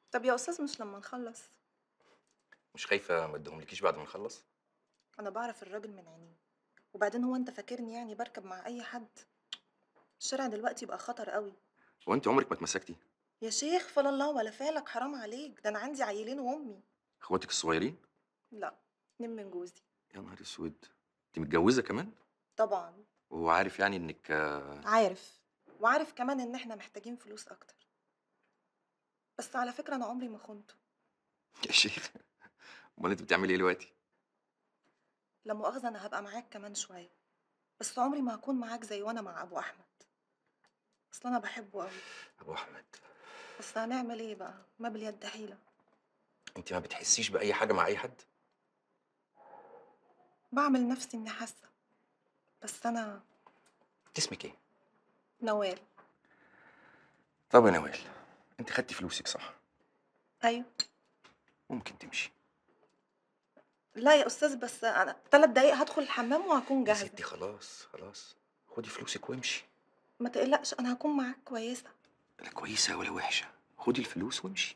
طب يا استاذ مش لما نخلص مش خايفه ما اديهملكيش بعد ما نخلص انا بعرف الراجل من عينيه وبعدين هو انت فاكرني يعني بركب مع اي حد الشارع دلوقتي بقى خطر قوي هو انت عمرك ما اتمسكتي يا شيخ فلا الله ولا فالك حرام عليك ده انا عندي عيلين وامي اخواتك الصغيرين لا اتنين من جوزي يا نهار اسود انت متجوزه كمان طبعا وهو عارف يعني انك آه، عارف وعارف كمان ان احنا محتاجين فلوس اكتر بس على فكرة انا عمري ما خنته يا شيخ امال انت بتعملي ايه دلوقتي لا مؤاخذة انا هبقى معاك كمان شوية بس عمري ما هكون معاك زي وانا مع ابو احمد اصل انا بحبه قوي ابو احمد بس هنعمل ايه بقى ما باليد حيلة انت ما بتحسيش باي حاجه مع اي حد بعمل نفسي اني حاسة بس انا انت اسمك ايه نوال طب يا نوال انت خدتي فلوسك صح ايوه ممكن تمشي لا يا استاذ بس انا ثلاث دقايق هدخل الحمام وهكون يا جاهزة ستي خلاص خلاص خدي فلوسك وامشي ما تقلقش انا هكون معاك كويسة لا كويسه ولا وحشه خدي الفلوس وامشي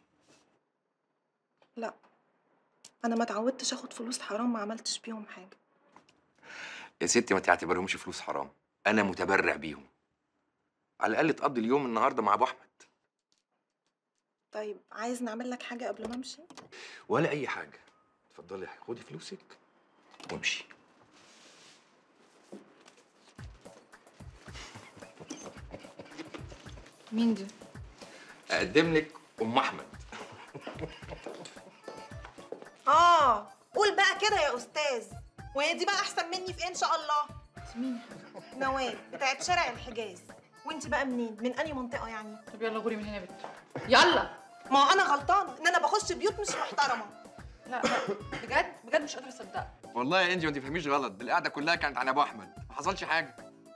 لا انا ما اتعودتش اخد فلوس حرام ما عملتش بيهم حاجة يا ستي ما تعتبرهمش فلوس حرام انا متبرع بيهم على الاقل تقضي اليوم النهارده مع ابو احمد طيب عايز نعمل لك حاجة قبل ما امشي ولا اي حاجه اتفضلي خدي فلوسك وامشي مين دي؟ اقدم لك ام احمد اه قول بقى كده يا استاذ وهي دي بقى احسن مني في ايه ان شاء الله مين؟ نوال بتاعت شارع الحجاز وانت بقى منين من انهي منطقه يعني طب يلا غوري من هنا يا بنت يلا ما هو انا غلطانه ان انا بخش بيوت مش محترمه لا لا بجد بجد مش قادره اصدقك والله يا انجي ما تفهميش غلط دي القعده كلها كانت عن ابو احمد ما حصلش حاجه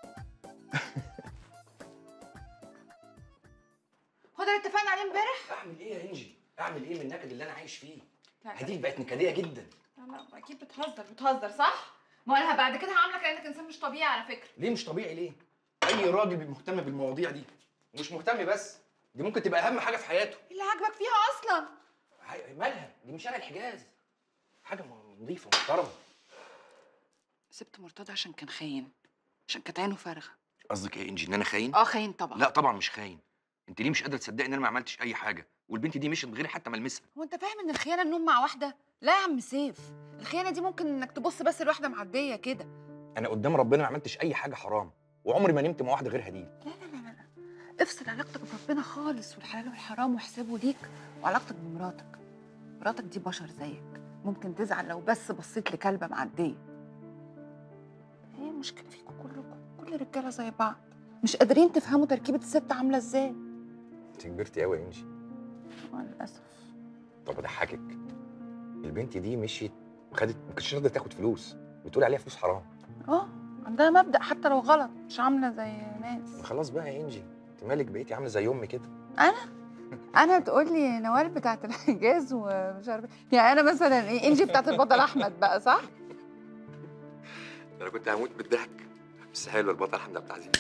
هو ده اللي اتفقنا عليه امبارح؟ اعمل ايه يا انجي اعمل ايه من النكد اللي انا عايش فيه لا هديك بقت نكديه جدا لا لا اكيد بتهزر بتهزر صح؟ ما انا بعد كده هعاملك لانك انسان مش طبيعي على فكره ليه مش طبيعي ليه اي راجل بيبقى مهتم بالمواضيع دي ومش مهتم بس دي ممكن تبقى اهم حاجه في حياته ايه اللي عاجبك فيها اصلا؟ هاي- مالها دي مش انا الحجاز حاجه م- نظيفه محترمه سبت مرتضى عشان كان خاين عشان كانت عينه فارغه قصدك ايه يا انجي ان انا خاين اه خاين طبعا لا طبعا مش خاين انت ليه مش قادره تصدقي ان انا ما عملتش اي حاجه والبنت دي مشيت من غير حتى ما المسها هو انت فاهم ان الخيانه النوم مع واحده؟ لا يا عم سيف الخيانه دي ممكن انك تبص بس لواحده معديه كده انا قدام ربنا ما عملتش اي حاجه حرام وعمري ما نمت مع واحده غير هديل لا لا لا لا لا افصل علاقتك بربنا خالص والحلال والحرام واحسبه ليك وعلاقتك بمراتك مراتك دي بشر زيك ممكن تزعل لو بس بصيت لكلبة معدية هي المشكلة فيكم كلكم كل الرجالة زي بعض مش قادرين تفهموا تركيبة الست عاملة ازاي انت كبرتي قوي يا انجي آه، للأسف طب اضحكك البنت دي مشيت وخدت ما كانتش راضيه تاخد فلوس بتقول عليها فلوس حرام اه عندها مبدأ حتى لو غلط مش عاملة زي ناس خلاص بقى يا انجي انت مالك بقيتي عامله زي امي كده انا بتقول لي نوال بتاعت الحجاز ومش عارفه يعني انا مثلا ايه انجي بتاعت البطل احمد بقى صح انا كنت هموت بالضحك بس حلوه البطل حمد عبد العزيز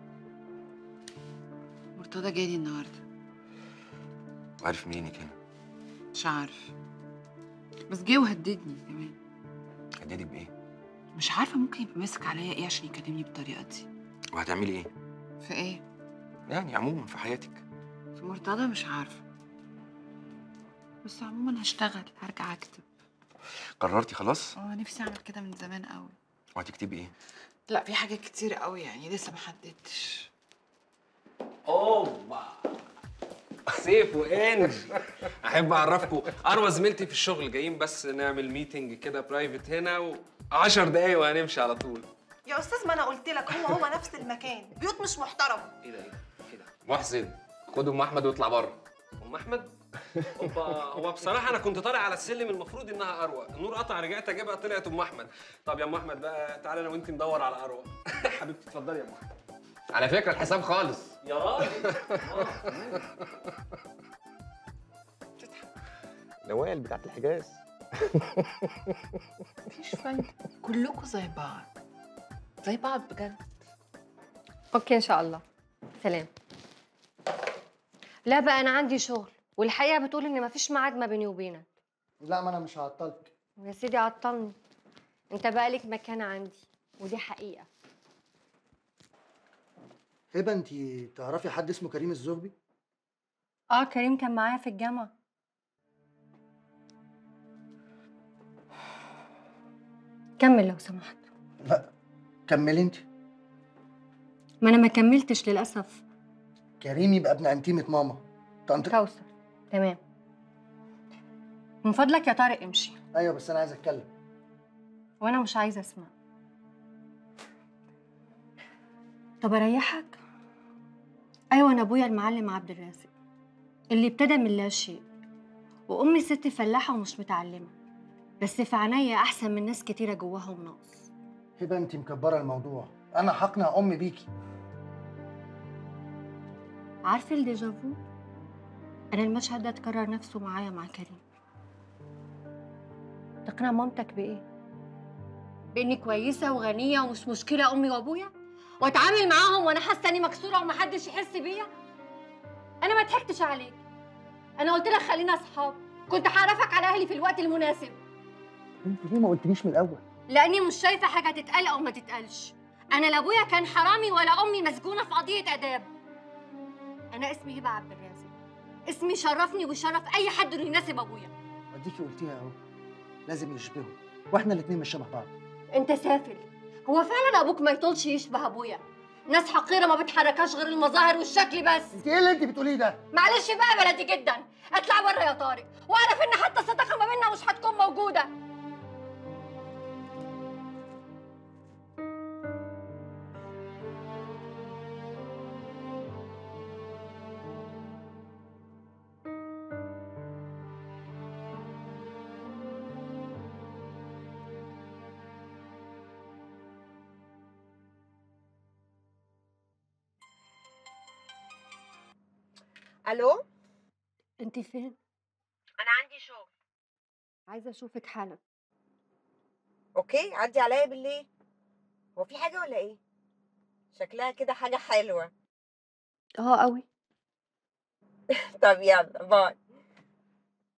مرتضى جالي النهارده وعارف منينك هنا مش عارف بس جه وهددني كمان هديتك بايه مش عارفه ممكن يبقى ماسك عليا ايه عشان يكلمني بالطريقه دي وهتعملي ايه في ايه يعني عموما في حياتك في مرتضى مش عارفه بس عموما هشتغل هرجع اكتب قررتي خلاص اه نفسي اعمل كده من زمان قوي وهتكتبي ايه لا في حاجات كتير قوي يعني لسه ما حددتش اوبا سيف وانج احب اعرفكم اروى زميلتي في الشغل جايين بس نعمل ميتنج كده برايفت هنا و 10 دقايق وهنمشي على طول يا استاذ ما انا قلت لك هو هو نفس المكان بيوت مش محترمه ايه ده ايه ده ايه ده محسن خد ام احمد واطلع بره ام احمد اوبا هو بصراحه انا كنت طالع على السلم المفروض انها اروى النور قطع رجعت اجيبها طلعت ام احمد طب يا ام احمد بقى تعالى انا وانت ندور على اروى حبيبتي اتفضلي يا ام احمد على فكره الحساب خالص يا راجل نوال بتاعت الحجاز مفيش فايده كلكم زي بعض زي بعض بجد اوكي ان شاء الله سلام لا بقى انا عندي شغل والحقيقه بتقول ان مفيش ميعاد ما بيني وبينك لا ما انا مش هعطلك يا سيدي عطلني انت بقى ليك مكان عندي ودي حقيقه هبه انت تعرفي حد اسمه كريم الزغبي اه كريم كان معايا في الجامعه كمل لو سمحت لا كملي انت ما انا ما كملتش للاسف كريم يبقى ابن انتيمه ماما طنط كوثر تمام من فضلك يا طارق امشي ايوه بس انا عايز اتكلم وانا مش عايزه اسمع طب اريحك ايوه انا ابويا المعلم عبد الرازق اللي ابتدى من لا شيء وامي ست فلاحه ومش متعلمه بس في عينيا احسن من ناس كتيره جواهم ناقص هبه انت مكبره الموضوع انا هقنع امي بيكي عارفه الديجافو انا المشهد ده اتكرر نفسه معايا مع كريم تقنع مامتك بايه باني كويسه وغنيه ومش مشكله امي وابويا واتعامل معاهم وانا حاسه اني مكسوره ومحدش يحس بيا انا ما ضحكتش عليك انا قلت لك خلينا اصحاب كنت هعرفك على اهلي في الوقت المناسب انت ليه ما قلتليش من الاول لاني مش شايفه حاجه تتقال او ما تتقالش انا لا ابويا كان حرامي ولا امي مسجونه في قضيه اداب انا اسمي هبه عبد الرازق اسمي شرفني ويشرف اي حد انه يناسب ابويا اديكي قلتيها اهو لازم يشبهوا واحنا الاتنين مش شبه بعض انت سافل هو فعلا ابوك ما يطولش يشبه ابويا ناس حقيره ما بتحركهاش غير المظاهر والشكل بس انت ايه اللي انت بتقوليه ده معلش بقى بلدي جدا اطلع بره يا طارق واعرف ان حتى الصداقه ما بيننا مش هتكون موجوده الو انت فين انا عندي شغل عايزه اشوفك حالا اوكي عدي عليا بالليل هو في حاجه ولا ايه شكلها كده حاجه حلوه اه قوي طب يلا باي